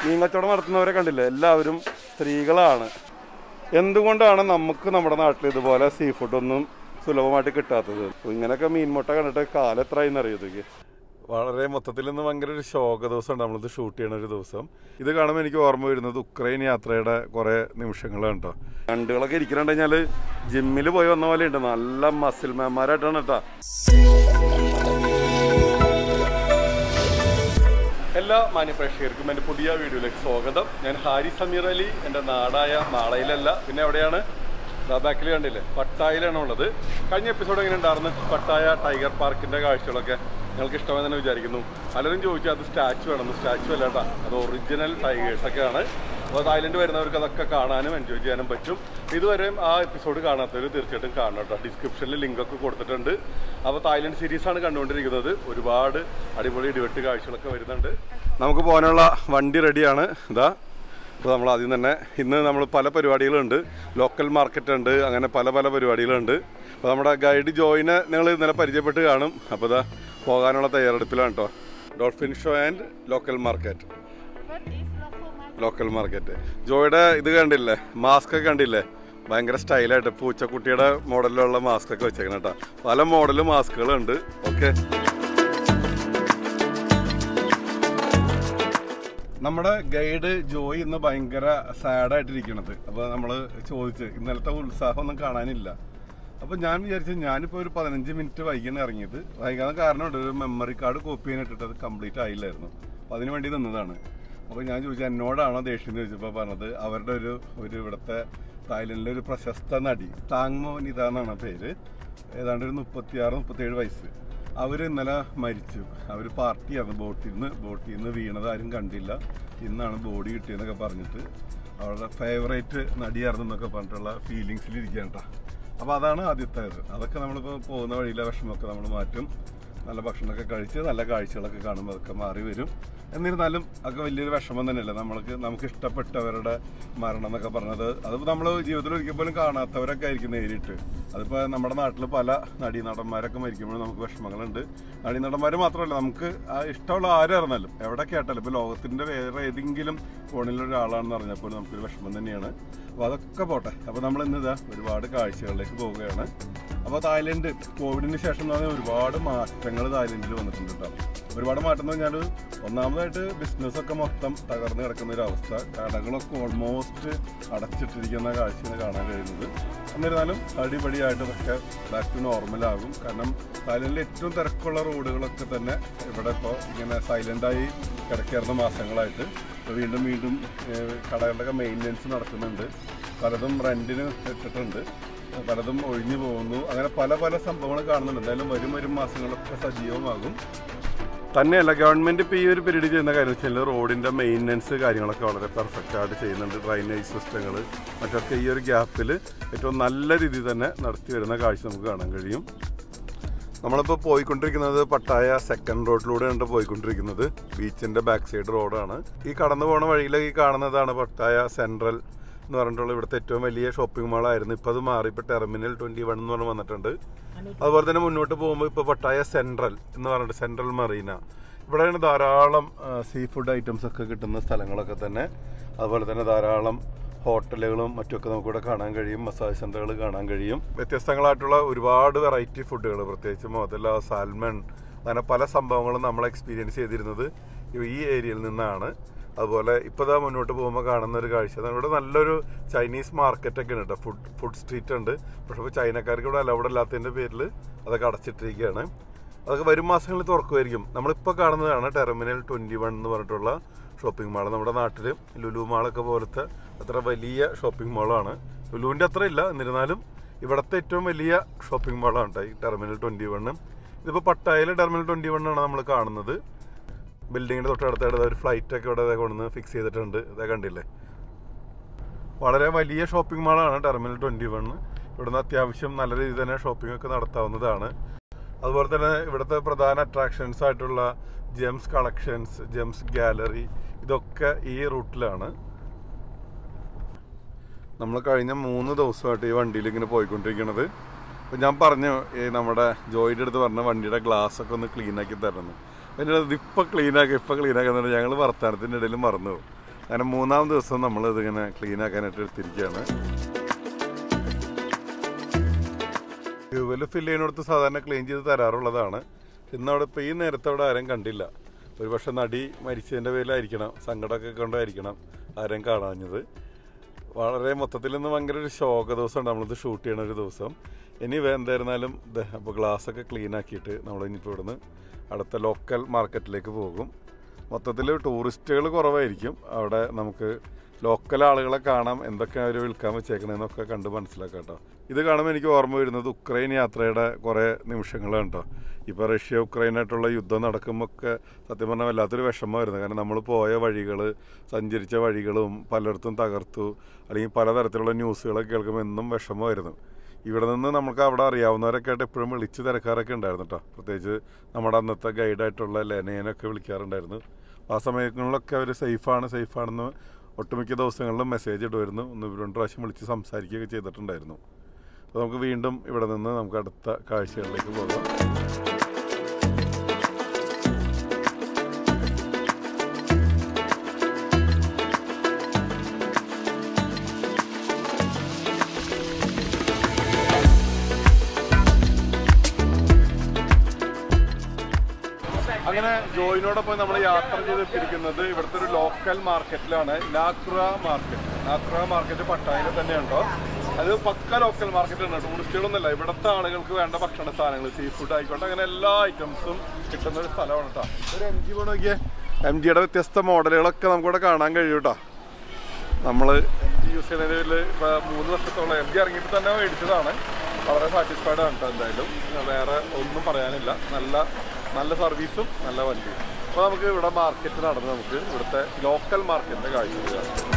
മീൻ കച്ചവടം നടത്തുന്നവരെ കണ്ടില്ലേ എല്ലാവരും സ്ത്രീകളാണ് എന്തുകൊണ്ടാണ് നമുക്ക് നമ്മുടെ നാട്ടിൽ ഇതുപോലെ സീ ഫുഡൊന്നും സുലഭമായിട്ട് കിട്ടാത്തത് ഇങ്ങനെയൊക്കെ മീൻമുട്ട കണ്ടിട്ട് കാലം എത്രയെന്ന് അറിയത്തേക്ക് വളരെ മൊത്തത്തിൽ ഇന്ന് ഭയങ്കര ഒരു ശോക ദിവസമാണ് നമ്മളിത് ഷൂട്ട് ചെയ്യണ ഒരു ദിവസം ഇത് കാണുമ്പോൾ എനിക്ക് ഓർമ്മ വരുന്നത് ഉക്രൈൻ യാത്രയുടെ കുറേ നിമിഷങ്ങളാണ് കേട്ടോ കണ്ടുകളൊക്കെ ഇരിക്കണുണ്ട് കഴിഞ്ഞാൽ ജിമ്മിൽ പോയി വന്ന പോലെ ഉണ്ട് നല്ല മസിൽ മാന്മാരായിട്ടാണ് കേട്ടോ എല്ലാ മാന്യപ്രേക്ഷകർക്കും എൻ്റെ പുതിയ വീഡിയോയിലേക്ക് സ്വാഗതം ഞാൻ ഹാരി സമീർ അലി എൻ്റെ നാടായ മാളയിലല്ല പിന്നെ എവിടെയാണ് ദാ ബാക്കിൽ കണ്ടില്ലേ പട്ടായിലാണ് ഉള്ളത് കഴിഞ്ഞ എപ്പിസോഡ് എങ്ങനെ ഉണ്ടായിരുന്നു പട്ടായ ടൈഗർ പാർക്കിൻ്റെ കാഴ്ചകളൊക്കെ നിങ്ങൾക്ക് ഇഷ്ടമെന്ന് തന്നെ വിചാരിക്കുന്നു പലരും ചോദിച്ചു അത് സ്റ്റാച്ചു വേണം സ്റ്റാച്ചു അല്ല കേട്ടോ അത് ഒറിജിനൽ ടൈഗേഴ്സൊക്കെയാണ് അപ്പോൾ തായ്ലൻഡ് വരുന്നവർക്ക് അതൊക്കെ കാണാനും എൻജോയ് ചെയ്യാനും പറ്റും ഇതുവരെയും ആ എപ്പിസോഡ് കാണാത്തവർ തീർച്ചയായിട്ടും കാണണം കേട്ടോ ഡിസ്ക്രിപ്ഷനിൽ ലിങ്കൊക്കെ കൊടുത്തിട്ടുണ്ട് അപ്പോൾ തായ്ലൻഡ് സീരീസാണ് കണ്ടുകൊണ്ടിരിക്കുന്നത് ഒരുപാട് അടിപൊളി ഇടിവെട്ട് കാഴ്ചകളൊക്കെ വരുന്നുണ്ട് നമുക്ക് പോകാനുള്ള വണ്ടി റെഡിയാണ് ഇതാ അപ്പോൾ നമ്മൾ ആദ്യം തന്നെ ഇന്ന് നമ്മൾ പല പരിപാടികളുണ്ട് ലോക്കൽ മാർക്കറ്റ് ഉണ്ട് അങ്ങനെ പല പല പരിപാടികളുണ്ട് അപ്പോൾ നമ്മുടെ ഗൈഡ് ജോയിനെ നിങ്ങൾ ഇന്നലെ പരിചയപ്പെട്ട് കാണും അപ്പോൾ ഇതാ പോകാനുള്ള തയ്യാറെടുപ്പിലാണ് കേട്ടോ dolphin show and local market local market ജോയുടെ ഇത് കണ്ടില്ലേ മാസ്ക് ഒക്കെ കണ്ടില്ലേ ഭയങ്കര സ്റ്റൈലായിട്ട് പൂച്ചക്കുട്ടിയുടെ മോഡലിലുള്ള മാസ്ക് ഒക്കെ വെച്ചേക്കണം കേട്ടോ പല മോഡൽ മാസ്കുകളുണ്ട് ഓക്കെ നമ്മുടെ ഗൈഡ് ജോയി ഇന്ന് ഭയങ്കര സാഡായിട്ടിരിക്കണത് അപ്പോൾ നമ്മൾ ചോദിച്ച് ഇന്നലത്തെ ഉത്സാഹം ഒന്നും കാണാനില്ല അപ്പോൾ ഞാൻ വിചാരിച്ചു ഞാനിപ്പോൾ ഒരു പതിനഞ്ച് മിനിറ്റ് വൈകിയാണ് ഇറങ്ങിയത് വൈകാൻ കാരണമുണ്ട് ഒരു മെമ്മറി കാർഡ് കോപ്പി ചെയ്യാനിട്ടിട്ട് അത് കംപ്ലീറ്റ് ആയില്ലായിരുന്നു അപ്പോൾ അതിന് വേണ്ടി നിന്നതാണ് അപ്പോൾ ഞാൻ ചോദിച്ചു എന്നോടാണോ ദേഷ്യം എന്ന് ചോദിച്ചപ്പോൾ പറഞ്ഞത് അവരുടെ ഒരു ഒരു ഇവിടുത്തെ തായ്ലൻഡിലെ ഒരു പ്രശസ്ത നടി താങ്മോ നിത എന്നാണ് പേര് ഏതാണ്ട് ഒരു മുപ്പത്തിയാറ് മുപ്പത്തേഴ് വയസ്സ് അവർ ഇന്നലെ മരിച്ചു അവർ പാർട്ടിയായിരുന്നു ബോട്ടിൽ നിന്ന് ബോട്ടിൽ നിന്ന് വീണത് ആരും കണ്ടില്ല ഇന്നാണ് ബോഡി കിട്ടിയെന്നൊക്കെ പറഞ്ഞിട്ട് അവളുടെ ഫേവറേറ്റ് നടിയായിരുന്നു എന്നൊക്കെ പറഞ്ഞിട്ടുള്ള ഫീലിങ്സിലിരിക്കുകയാണ് കേട്ടോ അപ്പോൾ അതാണ് ആദ്യത്തേത് അതൊക്കെ നമ്മളിപ്പോൾ പോകുന്ന വഴിയിലെ വിഷമമൊക്കെ നമ്മൾ മാറ്റും നല്ല ഭക്ഷണമൊക്കെ കഴിച്ച് നല്ല കാഴ്ചകളൊക്കെ കാണുമ്പോൾ അതൊക്കെ മാറി വരും എന്നിരുന്നാലും അതൊക്കെ വലിയൊരു വിഷമം തന്നെയല്ലേ നമ്മൾക്ക് നമുക്ക് ഇഷ്ടപ്പെട്ടവരുടെ മരണം എന്നൊക്കെ പറഞ്ഞത് അത് നമ്മൾ ജീവിതത്തിൽ ഒരിക്കൽ പോലും കാണാത്തവരൊക്കെ ആയിരിക്കും നേരിട്ട് അതിപ്പോൾ നമ്മുടെ നാട്ടിൽ പല നടീനടന്മാരൊക്കെ മരിക്കുമ്പോൾ നമുക്ക് വിഷമങ്ങളുണ്ട് നടീനടന്മാർ മാത്രമല്ല നമുക്ക് ആ ഇഷ്ടമുള്ള ആരായിരുന്നാലും എവിടെ കേട്ടാലും ഇപ്പോൾ ലോകത്തിൻ്റെ വേറെ ഏതെങ്കിലും കോണിലുള്ള ഒരാളാണെന്ന് പറഞ്ഞപ്പോൾ നമുക്കൊരു വിഷമം തന്നെയാണ് അപ്പോൾ അതൊക്കെ പോട്ടെ അപ്പോൾ നമ്മൾ ഇന്ന് ഇതാ ഒരുപാട് കാഴ്ചകളിലേക്ക് പോവുകയാണ് അപ്പോൾ തായ്ലൻഡ് കോവിഡിന് ശേഷം എന്ന് പറഞ്ഞാൽ ഒരുപാട് മാറ്റങ്ങൾ തായ്ലൻഡിൽ വന്നിട്ടുണ്ട് കേട്ടോ ഒരുപാട് മാറ്റം എന്ന് പറഞ്ഞാൽ ഒന്നാമതായിട്ട് ബിസിനസ്സൊക്കെ മൊത്തം തകർന്നു കിടക്കുന്ന ഒരു അവസ്ഥ കടകളൊക്കെ ഓൾമോസ്റ്റ് അടച്ചിട്ടിരിക്കുന്ന കാഴ്ചയാണ് കാണാൻ കഴിയുന്നത് എന്നിരുന്നാലും അടിപടിയായിട്ട് ഇതൊക്കെ ബാക്ക് ടു നോർമലാകും കാരണം തായ്ലൻഡിലെ ഏറ്റവും തിരക്കുള്ള റോഡുകളൊക്കെ തന്നെ ഇവിടെ ഇപ്പോൾ ഇങ്ങനെ സൈലൻ്റായി കിടക്കായിരുന്ന മാസങ്ങളായിട്ട് ഇപ്പോൾ വീണ്ടും വീണ്ടും ഏഹ്, കടകളുടെയൊക്കെ മെയിൻ്റനൻസ് നടക്കുന്നുണ്ട് പലതും റെൻറ്റിന് ഇട്ടിട്ടുണ്ട് പലതും ഒഴിഞ്ഞു പോകുന്നു അങ്ങനെ പല പല സംഭവങ്ങൾ കാണുന്നുണ്ട് എന്തായാലും വരും വരും മാസങ്ങളൊക്കെ സജീവമാകും തന്നെയല്ല ഗവൺമെന്റ് ഇപ്പോൾ ഈ ഒരു പീരീഡ് ചെയ്യുന്ന കാര്യം വെച്ചാൽ റോഡിന്റെ മെയിൻ്റനൻസ് കാര്യങ്ങളൊക്കെ വളരെ പെർഫെക്റ്റ് ആയിട്ട് ചെയ്യുന്നുണ്ട് ഡ്രൈനേജ് സിസ്റ്റങ്ങൾ മറ്റൊക്കെ ഈ ഒരു ഗ്യാപ്പിൽ ഏറ്റവും നല്ല രീതിയിൽ തന്നെ നടത്തി വരുന്ന കാഴ്ച നമുക്ക് കാണാൻ കഴിയും നമ്മളിപ്പോൾ പോയിക്കൊണ്ടിരിക്കുന്നത് പട്ടായ സെക്കൻഡ് റോഡിലൂടെയാണ് പോയിക്കൊണ്ടിരിക്കുന്നത് ബീച്ചിന്റെ ബാക്ക് സൈഡ് റോഡാണ് ഈ കടന്നു പോണ വഴിയിലേക്ക് കാണുന്നതാണ് പട്ടായ സെൻട്രൽ എന്ന് പറഞ്ഞിട്ടുള്ള ഇവിടുത്തെ ഏറ്റവും വലിയ ഷോപ്പിംഗ് മാളായിരുന്നു ഇപ്പോൾ അത് മാറി ഇപ്പോൾ ടെർമിനൽ ട്വൻറ്റി വൺ എന്ന് പറഞ്ഞ് വന്നിട്ടുണ്ട് അതുപോലെ തന്നെ മുന്നോട്ട് പോകുമ്പോൾ ഇപ്പോൾ പട്ടായ സെൻട്രൽ എന്ന് പറഞ്ഞിട്ട് സെൻട്രൽ മറീന ഇവിടെയാണ് ധാരാളം സീ ഫുഡ് ഐറ്റംസ് ഒക്കെ കിട്ടുന്ന സ്ഥലങ്ങളൊക്കെ തന്നെ അതുപോലെ തന്നെ ധാരാളം ഹോട്ടലുകളും മറ്റുമൊക്കെ നമുക്കിവിടെ കാണാൻ കഴിയും മസാജ് സെൻ്ററുകൾ കാണാൻ കഴിയും വ്യത്യസ്തങ്ങളായിട്ടുള്ള ഒരുപാട് വെറൈറ്റി ഫുഡുകൾ പ്രത്യേകിച്ച് മുതല സാൽമൺ അങ്ങനെ പല സംഭവങ്ങളും നമ്മൾ എക്സ്പീരിയൻസ് ചെയ്തിരുന്നത് ഈ ഏരിയയിൽ നിന്നാണ് അതുപോലെ ഇപ്പോൾ ഇതാ മുന്നോട്ട് പോകുമ്പോൾ കാണുന്ന ഒരു കാഴ്ച അതാണ് ഇവിടെ നല്ലൊരു ചൈനീസ് മാർക്കറ്റ് ഒക്കെ ഉണ്ട് കേട്ടോ ഫുഡ് ഫുഡ് സ്ട്രീറ്റ് ഉണ്ട് പക്ഷേ ഇപ്പോൾ ചൈനക്കാർക്ക് ഇവിടെ അലൗഡ് അല്ലാത്തതിൻ്റെ പേരിൽ അതൊക്കെ അടച്ചിട്ടിരിക്കുകയാണ് അതൊക്കെ വരും മാസങ്ങളിൽ തുറക്കുമായിരിക്കും നമ്മളിപ്പോൾ കാണുന്നതാണ് ടെർമിനൽ ട്വൻറ്റി വൺ എന്ന് പറഞ്ഞിട്ടുള്ള ഷോപ്പിംഗ് മാൾ നമ്മുടെ നാട്ടിൽ ലുലു മാളൊക്കെ പോലത്തെ അത്ര വലിയ ഷോപ്പിംഗ് മാളാണ് ലുലുവിൻ്റെ അത്ര ഇല്ല എന്നിരുന്നാലും ഇവിടുത്തെ ഏറ്റവും വലിയ ഷോപ്പിംഗ് മാളാണ് കേട്ടോ ഈ ടെർമിനൽ ട്വൻറ്റി വണ്ണ് ഇതിപ്പോൾ പട്ടായയിലെ ടെർമിനൽ ട്വൻറ്റി വണ്ണാണ് നമ്മൾ കാണുന്നത് ബിൽഡിങ്ങിൻ്റെ തൊട്ടടുത്തായിട്ട് ഒരു ഫ്ലൈറ്റ് ഒക്കെ ഇവിടെ കൊണ്ടുവന്ന് ഫിക്സ് ചെയ്തിട്ടുണ്ട് ഇതാ കണ്ടില്ലേ വളരെ വലിയ ഷോപ്പിംഗ് മാളാണ് ടെർമിനൽ ട്വൻറ്റി വൺ ഇവിടുന്ന് അത്യാവശ്യം നല്ല രീതിയിൽ തന്നെ ഷോപ്പിംഗ് ഒക്കെ നടത്താവുന്നതാണ് അതുപോലെ തന്നെ ഇവിടുത്തെ പ്രധാന അട്രാക്ഷൻസ് ആയിട്ടുള്ള ജെംസ് കളക്ഷൻസ് ജെംസ് ഗാലറി ഇതൊക്കെ ഈ റൂട്ടിലാണ് നമ്മൾ കഴിഞ്ഞ മൂന്ന് ദിവസമായിട്ട് ഈ വണ്ടിയിൽ ഇങ്ങനെ പോയിക്കൊണ്ടിരിക്കുന്നത് അപ്പം ഞാൻ പറഞ്ഞു ഈ നമ്മുടെ ജോയിയുടെ അടുത്ത് പറഞ്ഞ വണ്ടിയുടെ ഗ്ലാസ് ഒക്കെ ഒന്ന് ക്ലീൻ ആക്കി തരണം പിന്നെ അത് ഇപ്പം ക്ലീൻ ആക്കി ഇപ്പം ക്ലീൻ ആക്കി എന്നിട്ട് ഞങ്ങൾ വർത്തമാനത്തിൻ്റെ ഇടയിൽ മറന്നു പോകും അങ്ങനെ മൂന്നാം ദിവസം നമ്മൾ ഇതിങ്ങനെ ക്ലീൻ ആക്കാനായിട്ട് എടുത്തിരിക്കുകയാണ് ട്യൂബിൽ ഫില്ല് ചെയ്യുന്നിടത്ത് സാധാരണ ക്ലീൻ ചെയ്ത് തരാറുള്ളതാണ് ഇന്ന് അവിടെ ഇപ്പോൾ ഈ നേരത്തെ അവിടെ ആരും കണ്ടില്ല ഒരു പക്ഷെ നടി മരിച്ചതിൻ്റെ പേരിലായിരിക്കണം സങ്കടമൊക്കെ കൊണ്ടായിരിക്കണം ആരും കാണാഞ്ഞത് വളരെ മൊത്തത്തിൽ ഇന്ന് ഭയങ്കര ഒരു ശോക ദിവസമാണ് നമ്മളിത് ഷൂട്ട് ചെയ്യണ ഒരു ദിവസം ഇനി വേ- എന്തായിരുന്നാലും അപ്പോൾ ഗ്ലാസ്സൊക്കെ ക്ലീൻ ആക്കിയിട്ട് നമ്മൾ ഇനിയിപ്പോൾ ഇവിടുന്ന് അടുത്ത ലോക്കൽ മാർക്കറ്റിലേക്ക് പോകും മൊത്തത്തിൽ ടൂറിസ്റ്റുകൾ കുറവായിരിക്കും അവിടെ നമുക്ക് ലോക്കൽ ആളുകളെ കാണാം എന്തൊക്കെ അവർ വിൽക്കാൻ വെച്ചേക്കണേന്നൊക്കെ കണ്ട് മനസ്സിലാക്കാം കേട്ടോ ഇത് കാണുമ്പോൾ എനിക്ക് ഓർമ്മ വരുന്നത് ഉക്രൈൻ യാത്രയുടെ കുറേ നിമിഷങ്ങളാണ് കേട്ടോ ഇപ്പോൾ റഷ്യ ഉക്രൈനായിട്ടുള്ള യുദ്ധം നടക്കുമ്പോൾ ഒക്കെ സത്യം പറഞ്ഞാൽ വല്ലാത്തൊരു വിഷമമായിരുന്നു കാരണം നമ്മൾ പോയ വഴികൾ സഞ്ചരിച്ച വഴികളും പലയിടത്തും തകർത്തു അല്ലെങ്കിൽ പലതരത്തിലുള്ള ന്യൂസുകളൊക്കെ കേൾക്കുമ്പോൾ എന്നും വിഷമമായിരുന്നു ഇവിടെ നിന്ന് നമുക്ക് അവിടെ അറിയാവുന്നവരൊക്കെ ആയിട്ട് എപ്പോഴും വിളിച്ച് തിരക്കാറൊക്കെ ഉണ്ടായിരുന്നു കേട്ടോ പ്രത്യേകിച്ച് നമ്മുടെ അന്നത്തെ ഗൈഡായിട്ടുള്ള ലെനേനൊക്കെ വിളിക്കാറുണ്ടായിരുന്നു ആ സമയങ്ങളിലൊക്കെ അവർ സേഫാണ് സേഫാണെന്ന് ഒട്ടുമിക്ക ദിവസങ്ങളിലും മെസ്സേജ് ഇടുമായിരുന്നു ഒന്ന് രണ്ട് പ്രാവശ്യം വിളിച്ച് സംസാരിക്കുകയൊക്കെ ചെയ്തിട്ടുണ്ടായിരുന്നു അപ്പോൾ നമുക്ക് വീണ്ടും ഇവിടെ നിന്ന് നമുക്ക് അടുത്ത കാഴ്ചകളിലേക്ക് പോകാം അങ്ങനെ ജോയിനോടൊപ്പം നമ്മൾ യാത്ര ചെയ്തെത്തിയിരിക്കുന്നത് ഇവിടുത്തെ ഒരു ലോക്കൽ മാർക്കറ്റിലാണ് നാക്ര മാർക്കറ്റ് നാക്ര മാർക്കറ്റ് പട്ടായയിൽ തന്നെയുണ്ടോ അത് പക്ക ലോക്കൽ മാർക്കറ്റ് ആണ് ടൂറിസ്റ്റുകളൊന്നുമല്ല ഇവിടുത്തെ ആളുകൾക്ക് വേണ്ട ഭക്ഷണ സാധനങ്ങൾ സീ ഫുഡ് ആയിക്കോട്ടെ അങ്ങനെ എല്ലാ ഐറ്റംസും കിട്ടുന്ന ഒരു സ്ഥലമാണ് കേട്ടോ ഒരു എം ജി നോക്കിയേ എം ജിയുടെ വ്യത്യസ്ത മോഡലുകളൊക്കെ നമുക്കിവിടെ കാണാൻ കഴിയും കേട്ടോ നമ്മൾ എം ജി യൂസ് ചെയ്യുന്നതിൽ ഇപ്പോൾ മൂന്ന് വർഷത്തോളം എം ജി ഇറങ്ങിയിട്ട് തന്നെ മേടിച്ചതാണ് വളരെ സാറ്റിസ്ഫൈഡ് ആണ് കേട്ടോ എന്തായാലും വേറെ ഒന്നും പറയാനില്ല നല്ല നല്ല സർവീസും നല്ല വണ്ടിയും അപ്പോൾ നമുക്ക് ഇവിടെ മാർക്കറ്റ് നടന്ന് നമുക്ക് ഇവിടുത്തെ ലോക്കൽ മാർക്കറ്റിൻ്റെ കാഴ്ച കാണാം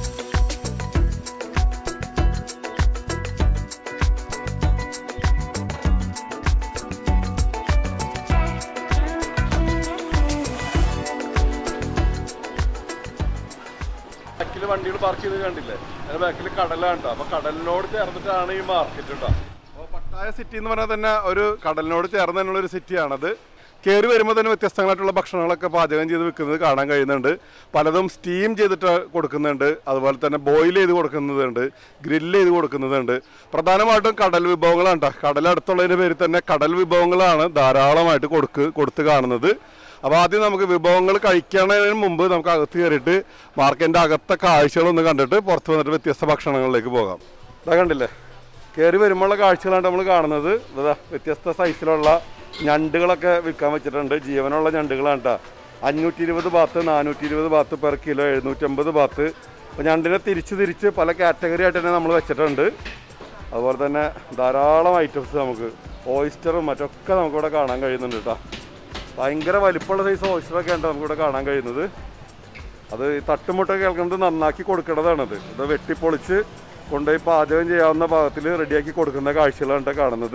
ബാക്കിൽ വണ്ടികൾ പാർക്ക് ചെയ്ത് കണ്ടില്ലേ അതിന്റെ ബാക്കിൽ കടലാണ് കേട്ടോ അപ്പൊ കടലിനോട് ചേർന്നിട്ടാണ് ഈ മാർക്കറ്റ് കേട്ടോ അപ്പോൾ പട്ടായ സിറ്റി എന്ന് പറഞ്ഞാൽ തന്നെ ഒരു കടലിനോട് ചേർന്ന് തന്നെയുള്ള ഒരു സിറ്റിയാണത് കയറി വരുമ്പോൾ തന്നെ വ്യത്യസ്തങ്ങളായിട്ടുള്ള ഭക്ഷണങ്ങളൊക്കെ പാചകം ചെയ്ത് വെക്കുന്നത് കാണാൻ കഴിയുന്നുണ്ട് പലതും സ്റ്റീം ചെയ്തിട്ട് കൊടുക്കുന്നുണ്ട് അതുപോലെ തന്നെ ബോയിൽ ചെയ്ത് കൊടുക്കുന്നതുണ്ട് ഗ്രില്ല് ചെയ്ത് കൊടുക്കുന്നതുണ്ട് പ്രധാനമായിട്ടും കടൽ വിഭവങ്ങളാണ് കേട്ടോ കടലടുത്തുള്ളതിൻ്റെ പേരിൽ തന്നെ കടൽ വിഭവങ്ങളാണ് ധാരാളമായിട്ട് കൊടുക്ക് കൊടുത്ത് കാണുന്നത് അപ്പോൾ ആദ്യം നമുക്ക് വിഭവങ്ങൾ കഴിക്കുന്നതിന് മുമ്പ് നമുക്ക് അകത്ത് കയറിയിട്ട് മാർക്കറ്റിൻ്റെ അകത്തെ കാഴ്ചകളൊന്ന് കണ്ടിട്ട് പുറത്ത് വന്നിട്ട് വ്യത്യസ്ത ഭക്ഷണങ്ങളിലേക്ക് പോകാം ഇതാ കണ്ടില്ലേ കയറി വരുമ്പോഴുള്ള കാഴ്ചകളാണ് നമ്മൾ കാണുന്നത് ഇതാ വ്യത്യസ്ത സൈസിലുള്ള ഞണ്ടുകളൊക്കെ വിൽക്കാൻ വെച്ചിട്ടുണ്ട് ജീവനുള്ള ഞണ്ടുകളാണ് കേട്ടോ അഞ്ഞൂറ്റി ഇരുപത് ബാത്ത് നാനൂറ്റി ഇരുപത് ബാത്ത് പെർ കിലോ എഴുന്നൂറ്റമ്പത് ബാത്ത് അപ്പോൾ ഞണ്ടിനെ തിരിച്ച് തിരിച്ച് പല കാറ്റഗറി ആയിട്ട് തന്നെ നമ്മൾ വെച്ചിട്ടുണ്ട് അതുപോലെ തന്നെ ധാരാളം ഐറ്റംസ് നമുക്ക് ഓയിസ്റ്ററും മറ്റൊക്കെ നമുക്കിവിടെ കാണാൻ കഴിയുന്നുണ്ട് കേട്ടോ ഭയങ്കര വലിപ്പമുള്ള സൈസ് ഓയിസ്റ്ററൊക്കെ ഉണ്ട് നമുക്കിവിടെ കാണാൻ കഴിയുന്നത് അത് ഈ തട്ടുമുട്ടൊക്കെ കേൾക്കുന്നത് നന്നാക്കി കൊടുക്കേണ്ടതാണത് ഇത് വെട്ടിപ്പൊളിച്ച് കൊണ്ടുപോയി പാചകം ചെയ്യാവുന്ന ഭാഗത്തിൽ റെഡിയാക്കി കൊടുക്കുന്ന കാഴ്ചകളാണ് ട്ടോ കാണുന്നത്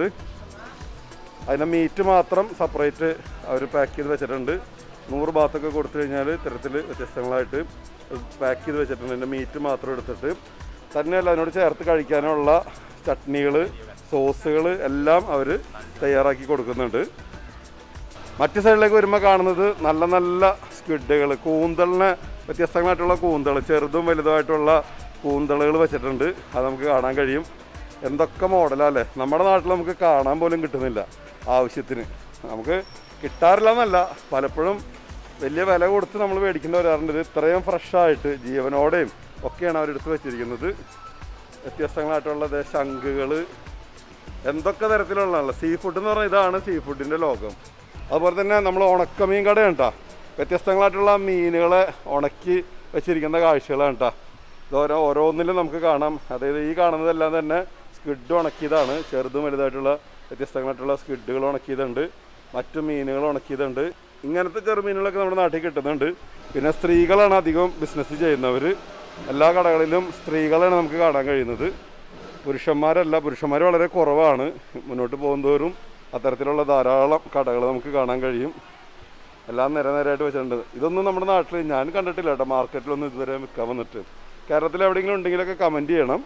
അതിൻ്റെ മീറ്റ് മാത്രം സെപ്പറേറ്റ് അവർ പാക്ക് ചെയ്ത് വെച്ചിട്ടുണ്ട് നൂറ് ഭാഗത്തൊക്കെ കൊടുത്തു കഴിഞ്ഞാൽ ഇത്തരത്തിൽ വ്യത്യസ്തങ്ങളായിട്ട് പാക്ക് ചെയ്ത് വെച്ചിട്ടുണ്ട് അതിൻ്റെ മീറ്റ് മാത്രം എടുത്തിട്ട് തന്നെയല്ല അതിനോട് ചേർത്ത് കഴിക്കാനുള്ള ചട്നികൾ സോസുകൾ എല്ലാം അവർ തയ്യാറാക്കി കൊടുക്കുന്നുണ്ട് മറ്റു സൈഡിലേക്ക് വരുമ്പോൾ കാണുന്നത് നല്ല നല്ല സ്ക്വിഡുകൾ കൂന്തളിന് വ്യത്യസ്തങ്ങളായിട്ടുള്ള കൂന്തൾ ചെറുതും വലുതുമായിട്ടുള്ള കൂന്തളുകൾ വെച്ചിട്ടുണ്ട് അത് നമുക്ക് കാണാൻ കഴിയും എന്തൊക്കെ മോഡലല്ലേ നമ്മുടെ നാട്ടിൽ നമുക്ക് കാണാൻ പോലും കിട്ടുന്നില്ല ആവശ്യത്തിന് നമുക്ക് കിട്ടാറില്ല എന്നല്ല പലപ്പോഴും വലിയ വില കൊടുത്ത് നമ്മൾ മേടിക്കേണ്ടി വരാറുണ്ട് ഇത് ഇത്രയും ഫ്രഷായിട്ട് ജീവനോടെയും ഒക്കെയാണ് അവരെടുത്ത് വെച്ചിരിക്കുന്നത് വ്യത്യസ്തങ്ങളായിട്ടുള്ള ദേ ശംഖുകൾ എന്തൊക്കെ തരത്തിലുള്ളതല്ല സീ ഫുഡ് എന്ന് പറഞ്ഞാൽ ഇതാണ് സീ ഫുഡിൻ്റെ ലോകം അതുപോലെ തന്നെ നമ്മൾ ഉണക്കമീൻ കടയാണ് കേട്ടോ വ്യത്യസ്തങ്ങളായിട്ടുള്ള മീനുകളെ ഉണക്കി വെച്ചിരിക്കുന്ന കാഴ്ചകളാണ് കേട്ടോ ഇതോരോ ഓരോന്നിലും നമുക്ക് കാണാം അതായത് ഈ കാണുന്നതെല്ലാം തന്നെ സ്ക്വിഡ് ഉണക്കിയതാണ് ചെറുതും വലുതായിട്ടുള്ള വ്യത്യസ്തങ്ങളായിട്ടുള്ള സ്ക്വിഡുകൾ ഉണക്കിയതുണ്ട് മറ്റു മീനുകൾ ഉണക്കിയതുണ്ട് ഇങ്ങനത്തെ ചെറുമീനുകളൊക്കെ നമ്മുടെ നാട്ടിൽ കിട്ടുന്നുണ്ട് പിന്നെ സ്ത്രീകളാണ് അധികം ബിസിനസ് ചെയ്യുന്നവർ എല്ലാ കടകളിലും സ്ത്രീകളാണ് നമുക്ക് കാണാൻ കഴിയുന്നത് പുരുഷന്മാരല്ല പുരുഷന്മാർ വളരെ കുറവാണ് മുന്നോട്ട് പോകുന്തോറും അത്തരത്തിലുള്ള ധാരാളം കടകൾ നമുക്ക് കാണാൻ കഴിയും എല്ലാം നിര നിരയായിട്ട് വെച്ചിട്ടുണ്ട് ഇതൊന്നും നമ്മുടെ നാട്ടിൽ ഞാൻ കണ്ടിട്ടില്ല കേട്ടോ മാർക്കറ്റിലൊന്നും ഇതുവരെ വിൽക്കാൻ വന്നിട്ട് കേരളത്തിൽ എവിടെയെങ്കിലും ഉണ്ടെങ്കിലൊക്കെ കമൻറ്റ് ചെയ്യണം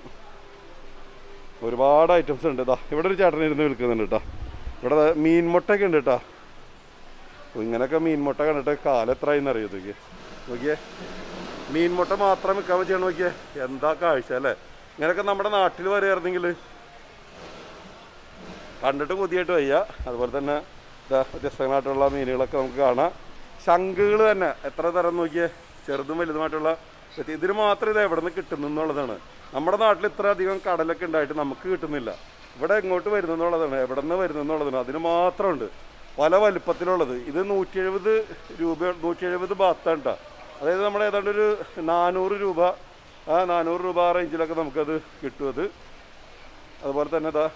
ഒരുപാട് ഐറ്റംസ് ഉണ്ട് ഇതാ ഇവിടെ ഒരു ചേട്ടൻ ഇരുന്ന് വിൽക്കുന്നുണ്ട് കേട്ടോ ഇവിടെ ദാ മീൻ മുട്ടയൊക്കെ ഉണ്ട് കേട്ടോ അപ്പോൾ ഇങ്ങനെയൊക്കെ മീൻ മുട്ട കണ്ടിട്ട് കാലം എത്രയെന്ന് അറിയോ നോക്കിയേ നോക്കിയേ മീൻമുട്ട മാത്രം വിൽക്കാൻ വെച്ചാൽ നോക്കിയേ എന്താ കാഴ്ച അല്ലേ ഇങ്ങനെയൊക്കെ നമ്മുടെ നാട്ടിൽ വരികയായിരുന്നെങ്കിൽ കണ്ടിട്ട് പുതിയായിട്ട് വയ്യ അതുപോലെ തന്നെ ഇതാ വ്യത്യസ്തങ്ങളായിട്ടുള്ള മീനുകളൊക്കെ നമുക്ക് കാണാം ശംഖുകൾ തന്നെ എത്ര തരം നോക്കിയേ ചെറുതും വലുതുമായിട്ടുള്ള വ്യത്യ- ഇതിന് മാത്രം ഇത് എവിടെ നിന്ന് കിട്ടുന്നു എന്നുള്ളതാണ് നമ്മുടെ നാട്ടിൽ ഇത്ര അധികം കടലൊക്കെ ഉണ്ടായിട്ട് നമുക്ക് കിട്ടുന്നില്ല ഇവിടെ എങ്ങോട്ട് വരുന്നു എന്നുള്ളതാണ് എവിടെ നിന്ന് വരുന്നു എന്നുള്ളതാണ് അതിന് മാത്രമുണ്ട് പല വലുപ്പത്തിലുള്ളത് ഇത് നൂറ്റി എഴുപത് രൂപ നൂറ്റി എഴുപത് ബാത്താണ് കേട്ടോ അതായത് നമ്മൾ ഏതാണ്ട് ഒരു നാനൂറ് രൂപ ആ നാനൂറ് രൂപ ആ റേഞ്ചിലൊക്കെ നമുക്കത് കിട്ടും അത് അതുപോലെ തന്നെ ഇതാ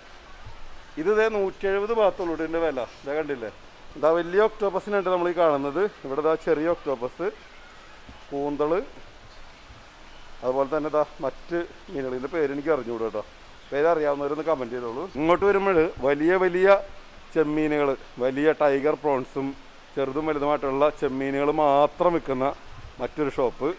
ഇത് ഇതേ നൂറ്റി എഴുപത് ഭാഗത്തുള്ളൂ ഇതിൻ്റെ വില ഇതാ കണ്ടില്ലേ ഇതാ വലിയ ഒക്ടോപ്പസിനുണ്ട് നമ്മൾ ഈ കാണുന്നത് ഇവിടെ ഇതാ ചെറിയ ഒക്ടോപ്പസ് കൂന്തള് അതുപോലെ തന്നെ ഇതാ മറ്റ് മീനുകൾ ഇതിൻ്റെ പേര് എനിക്ക് അറിഞ്ഞുകൂടാ കേട്ടോ പേര് അറിയാവുന്നവരൊന്ന് കമൻറ്റ് ചെയ്തോളൂ ഇങ്ങോട്ട് വരുമ്പോൾ വലിയ വലിയ ചെമ്മീനുകൾ വലിയ ടൈഗർ പ്രോൺസും ചെറുതും വലുതുമായിട്ടുള്ള ചെമ്മീനുകൾ മാത്രം വിൽക്കുന്ന മറ്റൊരു ഷോപ്പ്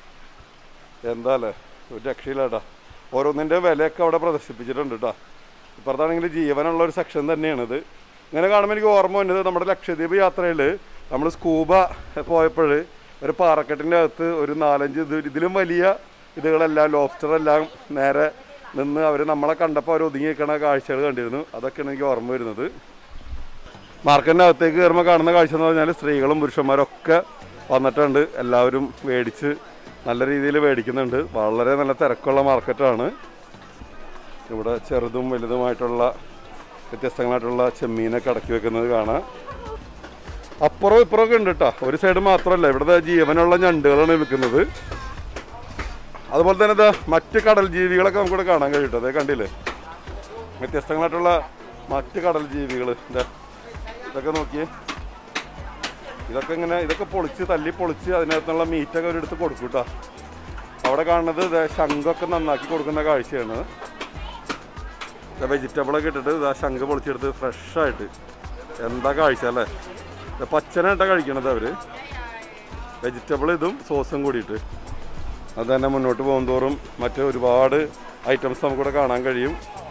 എന്താ അല്ലേ ഒരു രക്ഷയില്ലാട്ടാ ഓരോന്നിൻ്റെ വിലയൊക്കെ അവിടെ പ്രദർശിപ്പിച്ചിട്ടുണ്ട് കേട്ടോ ഇപ്പുറത്താണെങ്കിൽ ജീവനുള്ള ഒരു സെക്ഷൻ തന്നെയാണിത് ഇങ്ങനെ കാണുമ്പോൾ എനിക്ക് ഓർമ്മ വന്നത് നമ്മുടെ ലക്ഷദ്വീപ് യാത്രയിൽ നമ്മൾ സ്കൂബ പോയപ്പോൾ ഒരു പാറക്കെട്ടിൻ്റെ അകത്ത് ഒരു നാലഞ്ച് ഇത് ഇതിലും വലിയ ഇതുകളെല്ലാം ലോബ്സ്റ്റർ എല്ലാം നേരെ നിന്ന് അവർ നമ്മളെ കണ്ടപ്പോൾ അവർ ഒതുങ്ങി നിൽക്കണ കാഴ്ചകൾ കണ്ടിരുന്നു അതൊക്കെയാണ് എനിക്ക് ഓർമ്മ വരുന്നത് മാർക്കറ്റിൻ്റെ അകത്തേക്ക് കയറുമ്പോൾ കാണുന്ന കാഴ്ച എന്ന് പറഞ്ഞാൽ സ്ത്രീകളും പുരുഷന്മാരും ഒക്കെ വന്നിട്ടുണ്ട് എല്ലാവരും മേടിച്ച് നല്ല രീതിയിൽ മേടിക്കുന്നുണ്ട് വളരെ നല്ല തിരക്കുള്ള മാർക്കറ്റാണ് ഇവിടെ ചെറുതും വലുതുമായിട്ടുള്ള വ്യത്യസ്തങ്ങളായിട്ടുള്ള ചെമ്മീനൊക്കെ അടക്കി വെക്കുന്നത് കാണാം അപ്പുറവും ഇപ്പുറമൊക്കെ ഉണ്ട് കേട്ടോ ഒരു സൈഡ് മാത്രമല്ല ഇവിടുത്തെ ജീവനുള്ള ഞണ്ടുകളാണ് വിൽക്കുന്നത് അതുപോലെ തന്നെ ഇതാ മറ്റ് കടൽ ജീവികളൊക്കെ നമുക്കിവിടെ കാണാൻ കഴിയും കേട്ടോ അതേ കണ്ടില്ലേ വ്യത്യസ്തങ്ങളായിട്ടുള്ള മറ്റ് കടൽ ജീവികൾ ഇതാ ഇതൊക്കെ നോക്കിയേ ഇതൊക്കെ ഇങ്ങനെ ഇതൊക്കെ പൊളിച്ച് തല്ലി പൊളിച്ച് അതിനകത്തുള്ള മീറ്റൊക്കെ അവരെടുത്ത് കൊടുക്കും കേട്ടോ അവിടെ കാണുന്നത് ദേ ശംഖൊക്കെ നന്നാക്കി കൊടുക്കുന്ന കാഴ്ചയാണ് വെജിറ്റബിളൊക്കെ ഇട്ടിട്ട് ഇതാ ശംഖ് പൊളിച്ചെടുത്ത് ഫ്രഷായിട്ട് എന്താ കാഴ്ച അല്ലേ ഇത് പച്ചനായിട്ടാ കഴിക്കണത് അവര് വെജിറ്റബിൾ ഇതും സോസും കൂടിയിട്ട് അത് തന്നെ മുന്നോട്ട് പോകുന്തോറും മറ്റ് ഒരുപാട് ഐറ്റംസ് നമുക്കിവിടെ കാണാൻ കഴിയും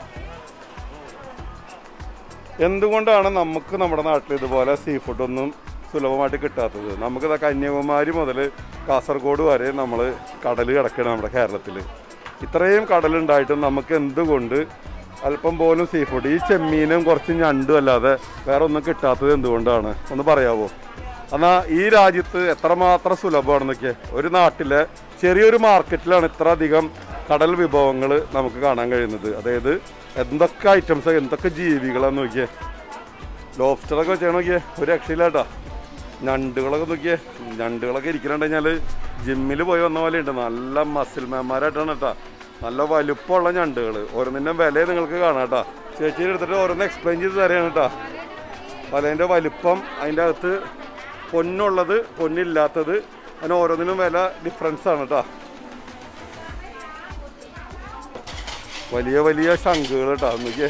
എന്തുകൊണ്ടാണ് നമുക്ക് നമ്മുടെ നാട്ടിൽ ഇതുപോലെ സീ ഫുഡൊന്നും സുലഭമായിട്ട് കിട്ടാത്തത് നമുക്കിതാ കന്യാകുമാരി മുതൽ കാസർഗോഡ് വരെ നമ്മൾ കടൽ കിടക്കുകയാണ് നമ്മുടെ കേരളത്തിൽ ഇത്രയും കടലുണ്ടായിട്ടും നമുക്ക് എന്തുകൊണ്ട് അല്പം പോലും സീ ഫുഡ് ഈ ചെമ്മീനും കുറച്ച് ഞണ്ടും അല്ലാതെ വേറെ ഒന്നും കിട്ടാത്തത് എന്തുകൊണ്ടാണ് ഒന്ന് പറയാവോ എന്നാൽ ഈ രാജ്യത്ത് എത്രമാത്രം സുലഭമാണെന്നൊക്കെ ഒരു നാട്ടിലെ ചെറിയൊരു മാർക്കറ്റിലാണ് ഇത്ര അധികം കടൽ വിഭവങ്ങൾ നമുക്ക് കാണാൻ കഴിയുന്നത് അതായത് എന്തൊക്കെ ഐറ്റംസ് എന്തൊക്കെ ജീവികളാന്ന് നോക്കിയേ ലോബ്സ്റ്ററൊക്കെ വെച്ചാൽ നോക്കിയേ ഒരു രക്ഷയില്ലാട്ടാ ഞണ്ടുകളൊക്കെ നോക്കിയേ ഞണ്ടുകളൊക്കെ ഇരിക്കണുണ്ട് കഴിഞ്ഞാൽ ജിമ്മിൽ പോയി വന്ന പോലെ ഉണ്ട് നല്ല മസിൽ മാന്മാരായിട്ടാണ് കേട്ടാ നല്ല വലുപ്പമുള്ള ഞണ്ടുകൾ ഓരോന്നിൻ്റെ വില നിങ്ങൾക്ക് കാണാം കേട്ടാ ചേച്ചിയുടെ എടുത്തിട്ട് ഓരോന്ന് എക്സ്പ്ലെയിൻ ചെയ്ത് തരാണ് കേട്ടാ പലതിൻ്റെ വലിപ്പം അതിൻ്റെ അകത്ത് പൊന്നുള്ളത് പൊന്നില്ലാത്തത് അങ്ങനെ ഓരോന്നിനും വില ഡിഫറൻസ് ആണ് കേട്ടോ വലിയ വലിയ ശംഖുകൾ കേട്ടോ നോക്കിയേ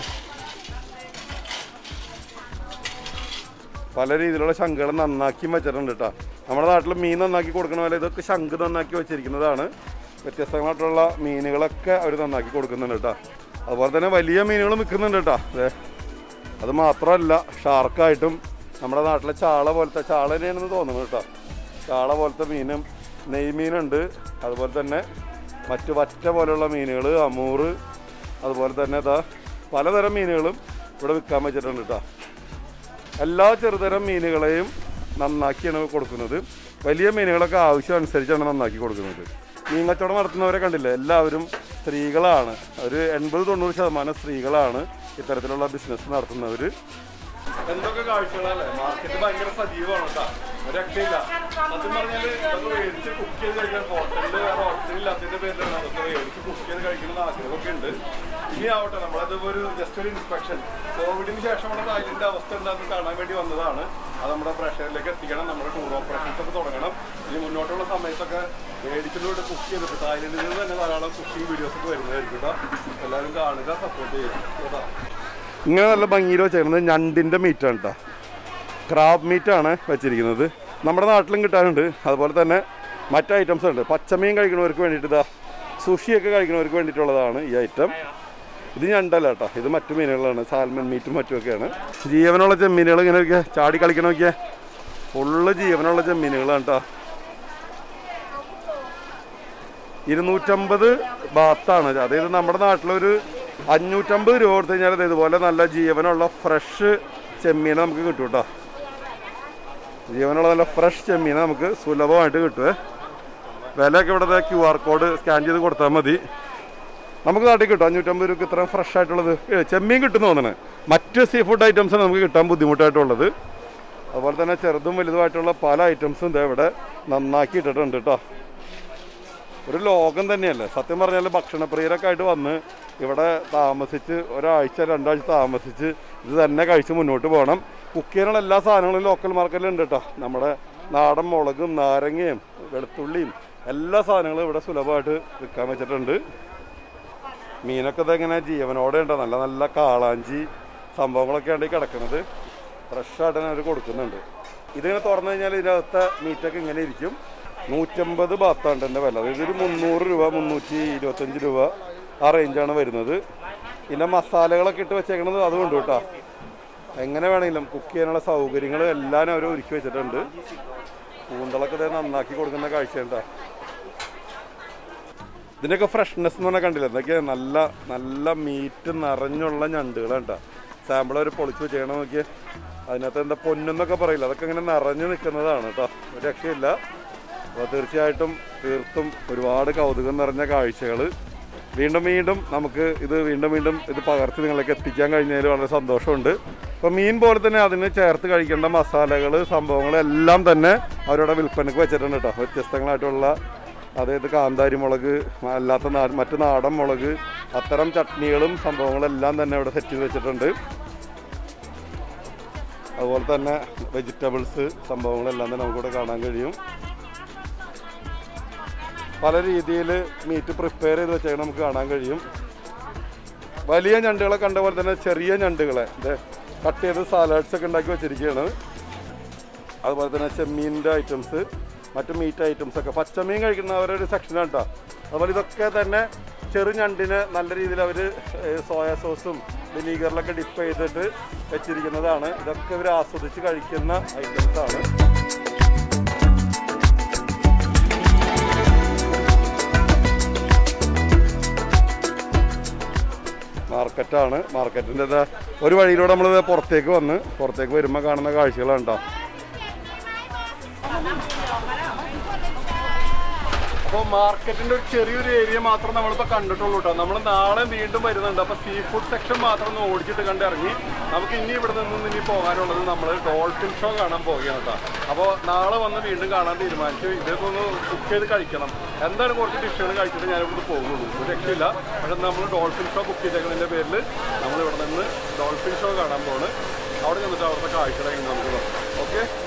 പല രീതിയിലുള്ള ശംഖുകൾ നന്നാക്കി വെച്ചിട്ടുണ്ട് കേട്ടോ നമ്മുടെ നാട്ടിൽ മീൻ നന്നാക്കി കൊടുക്കുന്ന പോലെ ഇതൊക്കെ ശംഖ് നന്നാക്കി വെച്ചിരിക്കുന്നതാണ് വ്യത്യസ്തമായിട്ടുള്ള മീനുകളൊക്കെ അവർ നന്നാക്കി കൊടുക്കുന്നുണ്ട് കേട്ടോ അതുപോലെ തന്നെ വലിയ മീനുകൾ വിൽക്കുന്നുണ്ട് കേട്ടോ അതെ അത് മാത്രമല്ല ഷാർക്കായിട്ടും നമ്മുടെ നാട്ടിലെ ചാള പോലത്തെ ചാള തന്നെയാണെന്ന് തോന്നുന്നു കേട്ടോ ചാള പോലത്തെ മീനും നെയ്മീനുണ്ട് അതുപോലെ തന്നെ മറ്റു വറ്റ പോലെയുള്ള മീനുകൾ അമൂറ് അതുപോലെ തന്നെ ഇതാ പലതരം മീനുകളും ഇവിടെ വിൽക്കാൻ വെച്ചിട്ടുണ്ട് കേട്ടോ എല്ലാ ചെറുതരം മീനുകളെയും നന്നാക്കിയാണ് കൊടുക്കുന്നത് വലിയ മീനുകളൊക്കെ ആവശ്യം അനുസരിച്ചാണ് നന്നാക്കി കൊടുക്കുന്നത് മീൻ കച്ചവടം നടത്തുന്നവരെ കണ്ടില്ലേ എല്ലാവരും സ്ത്രീകളാണ് ഒരു എൺപത് തൊണ്ണൂറ് ശതമാനം സ്ത്രീകളാണ് ഇത്തരത്തിലുള്ള ബിസിനസ് നടത്തുന്നവർ എന്തൊക്കെ കാഴ്ചകളല്ലേ മാർക്കറ്റ് ഭയങ്കര സജീവമാണ് കേട്ടോ ഒരു രക്ഷയില്ല സത്യം പറഞ്ഞാല് ഇതൊക്കെ മേടിച്ച് കുക്ക് ചെയ്ത് കഴിക്കാൻ ഹോട്ടലിൽ വേറെ ഹോട്ടലില്ലാത്തതിന്റെ പേരിലാണ് അതൊക്കെ മേടിച്ച് കുക്ക് ചെയ്ത് കഴിക്കണം ആഗ്രഹമൊക്കെ ഉണ്ട് ഇനി ആവട്ടെ നമ്മളത് ഒരു ജസ്റ്റ് ഒരു ഇൻസ്പെക്ഷൻ കോവിഡിന് ശേഷമുള്ള തായ്ലൻഡിന്റെ അവസ്ഥ എന്താണെന്ന് കാണാൻ വേണ്ടി വന്നതാണ് അത് നമ്മുടെ പ്രഷറിലേക്ക് എത്തിക്കണം നമ്മുടെ ടൂർ ഓപ്പറേഷൻസ് ഒക്കെ തുടങ്ങണം ഇനി മുന്നോട്ടുള്ള സമയത്തൊക്കെ മേടിച്ചിലൂടെ കുക്ക് ചെയ്തിട്ട് തായ്ലൻഡിൽ നിന്ന് തന്നെ ധാരാളം കുക്കിംഗ് വീഡിയോസ് ഒക്കെ വരുന്നതായിരിക്കും കേട്ടോ എല്ലാവരും കാണുക സപ്പോർട്ട് ചെയ്യുക കേട്ടോ ഇങ്ങനെ നല്ല ഭംഗിയിൽ വെച്ചേക്കുന്നത് ഞണ്ടിൻ്റെ മീറ്റാണ് കേട്ടോ ക്രാബ് മീറ്റാണ് വെച്ചിരിക്കുന്നത് നമ്മുടെ നാട്ടിലും കിട്ടാനുണ്ട് അതുപോലെ തന്നെ മറ്റ് ഐറ്റംസ് ഉണ്ട് പച്ചമീൻ കഴിക്കുന്നവർക്ക് വേണ്ടിയിട്ട് ഇതാ സുഷിയൊക്കെ കഴിക്കുന്നവർക്ക് വേണ്ടിയിട്ടുള്ളതാണ് ഈ ഐറ്റം ഇത് ഞണ്ടല്ല കേട്ടോ ഇത് മറ്റു മീനുകളാണ് സാൽമൺ മീറ്റും മറ്റുമൊക്കെയാണ് ജീവനുള്ള ചെമ്മീനുകൾ ഇങ്ങനെയൊക്കെ ചാടി കളിക്കണമൊക്കെ ഫുള്ള് ജീവനുള്ള ചെമ്മീനുകളാണ് കേട്ടോ ഇരുന്നൂറ്റമ്പത് ബാത്താണ് അതായത് നമ്മുടെ നാട്ടിലൊരു അഞ്ഞൂറ്റമ്പത് രൂപ കൊടുത്തു കഴിഞ്ഞാൽ ദേ ഇതുപോലെ നല്ല ജീവനുള്ള ഫ്രഷ് ചെമ്മീൻ നമുക്ക് കിട്ടും കേട്ടോ ജീവനുള്ള നല്ല ഫ്രഷ് ചെമ്മീൻ നമുക്ക് സുലഭമായിട്ട് കിട്ടുമേ വിലയൊക്കെ ഇവിടെ ക്യു ആർ കോഡ് സ്കാൻ ചെയ്ത് കൊടുത്താൽ മതി നമുക്ക് നാട്ടിൽ കിട്ടും അഞ്ഞൂറ്റമ്പത് രൂപ ഇത്രയും ഫ്രഷ് ആയിട്ടുള്ളത് ഏ, ചെമ്മീൻ കിട്ടുന്നു തോന്നണേ മറ്റ് സീ ഫുഡ് ഐറ്റംസ് നമുക്ക് കിട്ടാൻ ബുദ്ധിമുട്ടായിട്ടുള്ളത് അതുപോലെ തന്നെ ചെറുതും വലുതുമായിട്ടുള്ള പല ഐറ്റംസും ഇതേ ഇവിടെ നന്നാക്കി ഇട്ടിട്ടുണ്ട് കേട്ടോ ഒരു ലോകം തന്നെയല്ലേ സത്യം പറഞ്ഞാൽ ഭക്ഷണപ്രിയരൊക്കെ ആയിട്ട് വന്ന് ഇവിടെ താമസിച്ച് ഒരാഴ്ച രണ്ടാഴ്ച താമസിച്ച് ഇത് തന്നെ കഴിച്ച് മുന്നോട്ട് പോകണം കുക്ക് ചെയ്യാനുള്ള എല്ലാ സാധനങ്ങളും ലോക്കൽ മാർക്കറ്റിൽ ഉണ്ട് കേട്ടോ നമ്മുടെ നാടൻ മുളകും നാരങ്ങയും വെളുത്തുള്ളിയും എല്ലാ സാധനങ്ങളും ഇവിടെ സുലഭമായിട്ട് വിൽക്കാൻ വെച്ചിട്ടുണ്ട് മീനൊക്കെ ഇതെങ്ങനെ ജീവനോടെ ഉണ്ടോ നല്ല നല്ല കാളാഞ്ചി സംഭവങ്ങളൊക്കെ ഉണ്ട് ഈ കിടക്കുന്നത് ഫ്രഷായിട്ട് തന്നെ അവർ കൊടുക്കുന്നുണ്ട് ഇതിങ്ങനെ തുറന്നു കഴിഞ്ഞാൽ ഇതിനകത്തെ മീറ്റൊക്കെ ഇങ്ങനെ ഇരിക്കും നൂറ്റമ്പത് ബാത്താണ് എൻ്റെ വില അതായത് ഒരു മുന്നൂറ് രൂപ മുന്നൂറ്റി ഇരുപത്തഞ്ച് രൂപ ആ റേഞ്ചാണ് വരുന്നത് പിന്നെ മസാലകളൊക്കെ ഇട്ട് വെച്ചേക്കണത് അതുകൊണ്ട് കേട്ടോ എങ്ങനെ വേണമെങ്കിലും കുക്ക് ചെയ്യാനുള്ള സൗകര്യങ്ങൾ എല്ലാം അവർ ഒരുക്കി വെച്ചിട്ടുണ്ട് കൂന്തളൊക്കെ ദേ നന്നാക്കി കൊടുക്കുന്ന കാഴ്ചയുണ്ടാ ഇതിൻ്റെയൊക്കെ ഫ്രഷ്നെസ് എന്ന് പറഞ്ഞാൽ കണ്ടില്ല എന്തൊക്കെയാ നല്ല നല്ല മീറ്റ് നിറഞ്ഞുള്ള ഞണ്ടുകളാണ് കേട്ടോ സാമ്പിൾ അവർ പൊളിച്ച് വെച്ചേക്കണം നോക്കിയേ അതിനകത്ത് എന്താ പൊന്നെന്നൊക്കെ പറയില്ല അതൊക്കെ ഇങ്ങനെ നിറഞ്ഞു നിൽക്കുന്നതാണ് കേട്ടോ ഒരു രക്ഷയില്ല അപ്പോൾ തീർച്ചയായിട്ടും തീർത്തും ഒരുപാട് കൗതുകം നിറഞ്ഞ കാഴ്ചകൾ വീണ്ടും വീണ്ടും നമുക്ക് ഇത് വീണ്ടും വീണ്ടും ഇത് പകർത്തി നിങ്ങളിലേക്ക് എത്തിക്കാൻ കഴിഞ്ഞതിൽ വളരെ സന്തോഷമുണ്ട് അപ്പോൾ മീൻ പോലെ തന്നെ അതിന് ചേർത്ത് കഴിക്കേണ്ട മസാലകൾ സംഭവങ്ങൾ എല്ലാം തന്നെ അവരുടെ വിൽപ്പനക്ക് വെച്ചിട്ടുണ്ട് കേട്ടോ വ്യത്യസ്തങ്ങളായിട്ടുള്ള അതായത് കാന്താരി മുളക് അല്ലാത്ത നാ മറ്റ് നാടൻ മുളക് അത്തരം ചട്നികളും സംഭവങ്ങളെല്ലാം തന്നെ ഇവിടെ സെറ്റ് ചെയ്ത് വെച്ചിട്ടുണ്ട് അതുപോലെ തന്നെ വെജിറ്റബിൾസ് സംഭവങ്ങളെല്ലാം തന്നെ നമുക്കിവിടെ കാണാൻ കഴിയും പല രീതിയിൽ മീറ്റ് പ്രിപ്പയർ ചെയ്ത് വെച്ചേക്കാൻ നമുക്ക് കാണാൻ കഴിയും വലിയ ഞണ്ടുകളെ കണ്ട പോലെ തന്നെ ചെറിയ ഞണ്ടുകളെ ഇത് കട്ട് ചെയ്ത് സാലഡ്സ് ഒക്കെ ഉണ്ടാക്കി വെച്ചിരിക്കുകയാണ് അതുപോലെ തന്നെ ചെമ്മീൻ്റെ ഐറ്റംസ് മറ്റു മീറ്റ് ഐറ്റംസ് ഒക്കെ പച്ചമീൻ കഴിക്കുന്നവരുടെ ഒരു സെക്ഷനാണ് കേട്ടോ അതുപോലെ ഇതൊക്കെ തന്നെ ചെറു ഞണ്ടിന് നല്ല രീതിയിൽ അവർ സോയ സോസും വിനീഗറിലൊക്കെ ഡിപ്പ് ചെയ്തിട്ട് വെച്ചിരിക്കുന്നതാണ് ഇതൊക്കെ ഇവർ ആസ്വദിച്ച് കഴിക്കുന്ന ഐറ്റംസ് ആണ് മാർക്കറ്റാണ് മാർക്കറ്റിൻ്റെ ഒരു വഴിയിലൂടെ നമ്മൾ പുറത്തേക്ക് വന്ന് പുറത്തേക്ക് വരുമ്പോൾ കാണുന്ന കാഴ്ചകളാണ് കേട്ടോ അപ്പോൾ മാർക്കറ്റിന്റെ ഒരു ചെറിയൊരു ഏരിയ മാത്രം നമ്മളിപ്പോൾ കണ്ടിട്ടുള്ളൂ കേട്ടോ നമ്മൾ നാളെ വീണ്ടും വരുന്നുണ്ട് അപ്പോൾ സീ ഫുഡ് സെക്ഷൻ മാത്രം ഒന്ന് ഓടിച്ചിട്ട് കണ്ടിറങ്ങി നമുക്ക് ഇനി ഇവിടെ നിന്ന് ഇനി പോകാനുള്ളത് നമ്മൾ ഡോൾഫിൻ ഷോ കാണാൻ പോവുകയാണ് കേട്ടോ അപ്പോൾ നാളെ വന്ന് വീണ്ടും കാണാൻ തീരുമാനിച്ചു ഇതൊക്കെ ഒന്ന് കുക്ക് ചെയ്ത് കഴിക്കണം എന്താണ് കുറച്ച് ഡിഷുകൾ കഴിച്ചിട്ട് ഞാൻ ഇവിടുന്ന് പോകുള്ളൂ ഒരു രക്ഷയില്ല പക്ഷെ നമ്മൾ ഡോൾഫിൻ ഷോ ബുക്ക് ചെയ്തേക്കുന്നതിൻ്റെ പേരിൽ നമ്മൾ ഇവിടെ നിന്ന് ഡോൾഫിൻ ഷോ കാണാൻ പോണ് അവിടെ നിന്നിട്ട് അവിടുത്തെ കാഴ്ചകളെ നമുക്ക് നോക്കാം ഓക്കെ